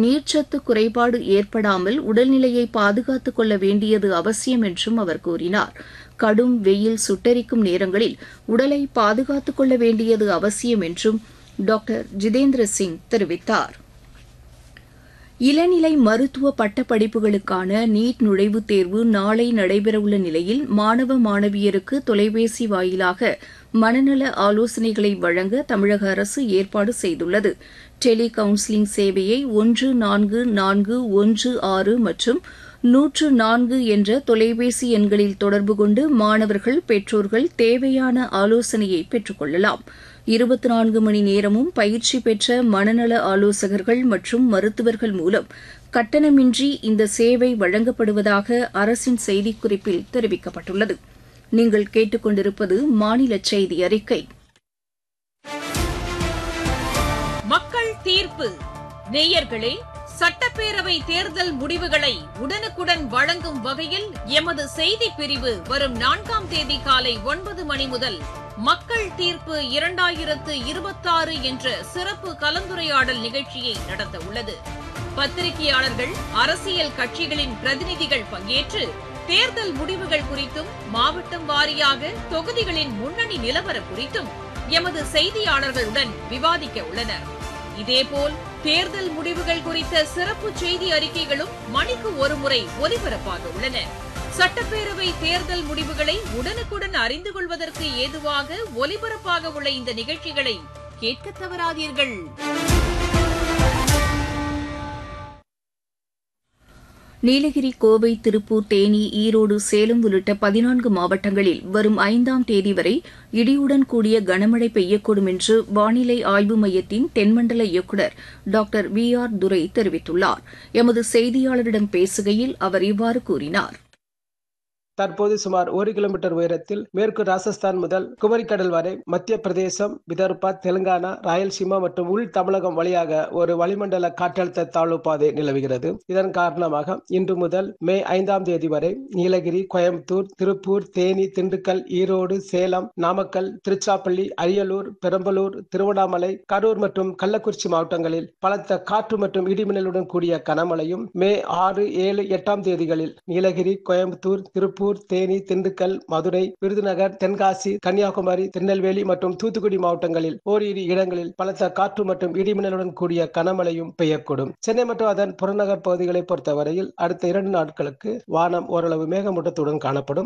நீர்ச்சத்து குறைபாடு ஏற்படாமல் உடல்நிலையை பாதுகாத்துக் கொள்ள வேண்டியது அவசியம் என்றும் அவர் கூறினார் கடும் வெயில் சுட்டெரிக்கும் நேரங்களில் உடலை பாதுகாத்துக் கொள்ள வேண்டியது அவசியம் என்றும் டாக்டர் ஜிதேந்திர சிங் தெரிவித்தார் இளநிலை மருத்துவ பட்டப்படிப்புகளுக்கான நீட் நுழைவுத் தேர்வு நாளை நடைபெறவுள்ள நிலையில் மாணவ மாணவியருக்கு தொலைபேசி வாயிலாக மனநல ஆலோசனைகளை வழங்க தமிழக அரசு ஏற்பாடு செய்துள்ளது டெலி கவுன்சிலிங் சேவையை ஒன்று நான்கு நான்கு ஒன்று ஆறு மற்றும் நூற்று நான்கு என்ற தொலைபேசி எண்களில் தொடர்பு கொண்டு மாணவர்கள் பெற்றோர்கள் தேவையான ஆலோசனையை பெற்றுக் கொள்ளலாம் இருபத்தி நான்கு மணி நேரமும் பயிற்சி பெற்ற மனநல ஆலோசகர்கள் மற்றும் மருத்துவர்கள் மூலம் கட்டணமின்றி இந்த சேவை வழங்கப்படுவதாக அரசின் செய்திக்குறிப்பில் தெரிவிக்கப்பட்டுள்ளது நீங்கள் கேட்டுக்கொண்டிருப்பது மாநில செய்தி அறிக்கை மக்கள் தீர்ப்பு நேயர்களே சட்டப்பேரவை தேர்தல் முடிவுகளை உடனுக்குடன் வழங்கும் வகையில் எமது செய்தி பிரிவு வரும் நான்காம் தேதி காலை ஒன்பது மணி முதல் மக்கள் தீர்ப்பு இரண்டாயிரத்து இருபத்தாறு என்ற சிறப்பு கலந்துரையாடல் நிகழ்ச்சியை நடத்த உள்ளது பத்திரிகையாளர்கள் அரசியல் கட்சிகளின் பிரதிநிதிகள் பங்கேற்று தேர்தல் முடிவுகள் குறித்தும் மாவட்டம் வாரியாக தொகுதிகளின் முன்னணி நிலவரம் குறித்தும் எமது செய்தியாளர்களுடன் விவாதிக்க உள்ளனர் இதேபோல் தேர்தல் முடிவுகள் குறித்த சிறப்பு செய்தி அறிக்கைகளும் மணிக்கு ஒருமுறை ஒலிபரப்பாக உள்ளன சட்டப்பேரவை தேர்தல் முடிவுகளை உடனுக்குடன் அறிந்து கொள்வதற்கு ஏதுவாக ஒலிபரப்பாக உள்ள இந்த நிகழ்ச்சிகளை கேட்க தவறாதீர்கள் நீலகிரி கோவை திருப்பூர் தேனி ஈரோடு சேலம் உள்ளிட்ட பதினான்கு மாவட்டங்களில் வரும் ஐந்தாம் தேதி வரை இடியுடன் கூடிய கனமழை பெய்யக்கூடும் என்று வானிலை ஆய்வு மையத்தின் தென்மண்டல இயக்குநர் டாக்டர் வி ஆர் துரை தெரிவித்துள்ளார் எமது செய்தியாளரிடம் பேசுகையில் அவர் இவ்வாறு கூறினார் தற்போது சுமார் ஒரு கிலோமீட்டர் உயரத்தில் மேற்கு ராஜஸ்தான் முதல் குமரிக்கடல் வரை மத்திய பிரதேசம் விதர்பா தெலுங்கானா ராயல்சீமா மற்றும் உள் தமிழகம் வழியாக ஒரு வளிமண்டல காற்றழுத்த தாழ்வு பாதை நிலவுகிறது இதன் காரணமாக இன்று முதல் மே ஐந்தாம் தேதி வரை நீலகிரி கோயம்புத்தூர் திருப்பூர் தேனி திண்டுக்கல் ஈரோடு சேலம் நாமக்கல் திருச்சாப்பள்ளி அரியலூர் பெரம்பலூர் திருவண்ணாமலை கரூர் மற்றும் கள்ளக்குறிச்சி மாவட்டங்களில் பலத்த காற்று மற்றும் இடிமின்னலுடன் கூடிய கனமழையும் மே ஆறு ஏழு எட்டாம் தேதிகளில் நீலகிரி கோயம்புத்தூர் திருப்பூர் திருப்பூர் தேனி திண்டுக்கல் மதுரை விருதுநகர் தென்காசி கன்னியாகுமரி திருநெல்வேலி மற்றும் தூத்துக்குடி மாவட்டங்களில் ஓரிரு இடங்களில் பலத்த காற்று மற்றும் இடிமின்னலுடன் கூடிய கனமழையும் பெய்யக்கூடும் சென்னை மற்றும் அதன் புறநகர் பகுதிகளை பொறுத்தவரையில் அடுத்த இரண்டு நாட்களுக்கு வானம் ஓரளவு மேகமூட்டத்துடன் காணப்படும்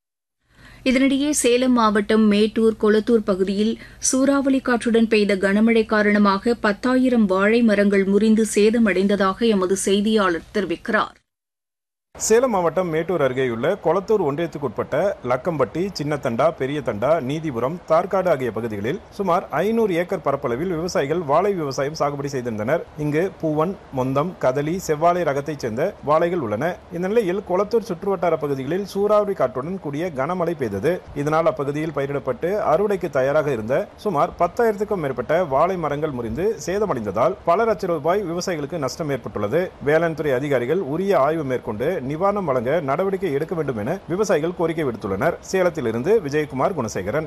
இதனிடையே சேலம் மாவட்டம் மேட்டூர் கொளத்தூர் பகுதியில் சூறாவளி காற்றுடன் பெய்த கனமழை காரணமாக பத்தாயிரம் வாழை மரங்கள் முறிந்து சேதமடைந்ததாக எமது செய்தியாளர் தெரிவிக்கிறார் சேலம் மாவட்டம் மேட்டூர் அருகேயுள்ள கொளத்தூர் ஒன்றியத்துக்குட்பட்ட லக்கம்பட்டி சின்னத்தண்டா பெரிய தண்டா நீதிபுரம் தார்காடு ஆகிய பகுதிகளில் சுமார் ஐநூறு ஏக்கர் பரப்பளவில் விவசாயிகள் வாழை விவசாயம் சாகுபடி செய்திருந்தனர் இங்கு பூவன் மொந்தம் கதலி செவ்வாழை ரகத்தைச் சேர்ந்த வாழைகள் உள்ளன இந்த நிலையில் கொளத்தூர் சுற்றுவட்டார பகுதிகளில் சூறாவளி காற்றுடன் கூடிய கனமழை பெய்தது இதனால் அப்பகுதியில் பயிரிடப்பட்டு அறுவடைக்கு தயாராக இருந்த சுமார் பத்தாயிரத்துக்கும் மேற்பட்ட வாழை மரங்கள் முறிந்து சேதமடைந்ததால் பல லட்சம் ரூபாய் விவசாயிகளுக்கு நஷ்டம் ஏற்பட்டுள்ளது வேளாண் துறை அதிகாரிகள் உரிய ஆய்வு மேற்கொண்டு நிவாரணம் வழங்க நடவடிக்கை எடுக்க வேண்டும் என விவசாயிகள் கோரிக்கை விடுத்துள்ளனர் சேலத்திலிருந்து விஜயகுமார் குணசேகரன்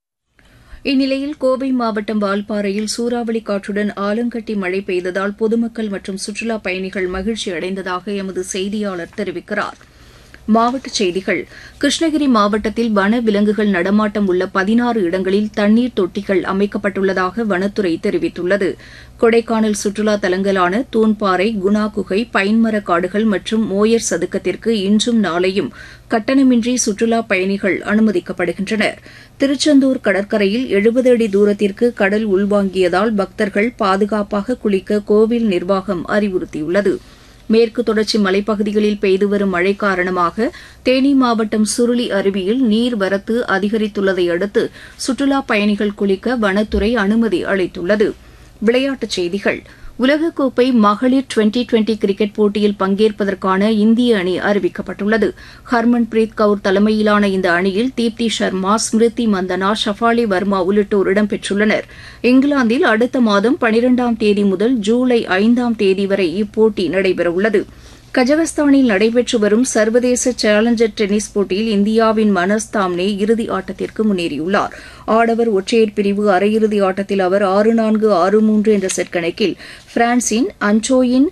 இந்நிலையில் கோவை மாவட்டம் வால்பாறையில் சூறாவளி காற்றுடன் ஆலங்கட்டி மழை பெய்ததால் பொதுமக்கள் மற்றும் சுற்றுலாப் பயணிகள் மகிழ்ச்சி அடைந்ததாக எமது செய்தியாளர் தெரிவிக்கிறார் மாவட்டச் செய்திகள் கிருஷ்ணகிரி மாவட்டத்தில் வன விலங்குகள் நடமாட்டம் உள்ள பதினாறு இடங்களில் தண்ணீர் தொட்டிகள் அமைக்கப்பட்டுள்ளதாக வனத்துறை தெரிவித்துள்ளது கொடைக்கானல் சுற்றுலா தலங்களான தூண்பாறை குணா குகை பைன்மர காடுகள் மற்றும் மோயர் சதுக்கத்திற்கு இன்றும் நாளையும் கட்டணமின்றி சுற்றுலாப் பயணிகள் அனுமதிக்கப்படுகின்றனர் திருச்செந்தூர் கடற்கரையில் எழுபது அடி தூரத்திற்கு கடல் உள்வாங்கியதால் பக்தர்கள் பாதுகாப்பாக குளிக்க கோவில் நிர்வாகம் அறிவுறுத்தியுள்ளது மேற்கு தொடர்ச்சி மலைப்பகுதிகளில் பெய்து வரும் மழை காரணமாக தேனி மாவட்டம் சுருளி அருவியில் நீர்வரத்து அதிகரித்துள்ளதை அடுத்து சுற்றுலாப் பயணிகள் குளிக்க வனத்துறை அனுமதி அளித்துள்ளது விளையாட்டுச் செய்திகள் உலகக்கோப்பை மகளிர் டுவெண்டி டுவெண்டி கிரிக்கெட் போட்டியில் பங்கேற்பதற்கான இந்திய அணி அறிவிக்கப்பட்டுள்ளது ஹர்மன்பிரீத் கவுர் தலைமையிலான இந்த அணியில் தீப்தி சர்மா ஸ்மிருதி மந்தனா ஷஃபாலி வர்மா உள்ளிட்டோர் இடம்பெற்றுள்ளனர் இங்கிலாந்தில் அடுத்த மாதம் பனிரெண்டாம் தேதி முதல் ஜூலை ஐந்தாம் தேதி வரை இப்போட்டி நடைபெறவுள்ளது கஜகஸ்தானில் நடைபெற்று வரும் சர்வதேச சேலஞ்சர் டென்னிஸ் போட்டியில் இந்தியாவின் மனஸ் தாம்னே இறுதி ஆட்டத்திற்கு முன்னேறியுள்ளார் ஆடவர் ஒற்றையர் பிரிவு அரையிறுதி ஆட்டத்தில் அவர் ஆறு நான்கு ஆறு மூன்று என்ற செட் கணக்கில் பிரான்சின் அன்டோயின்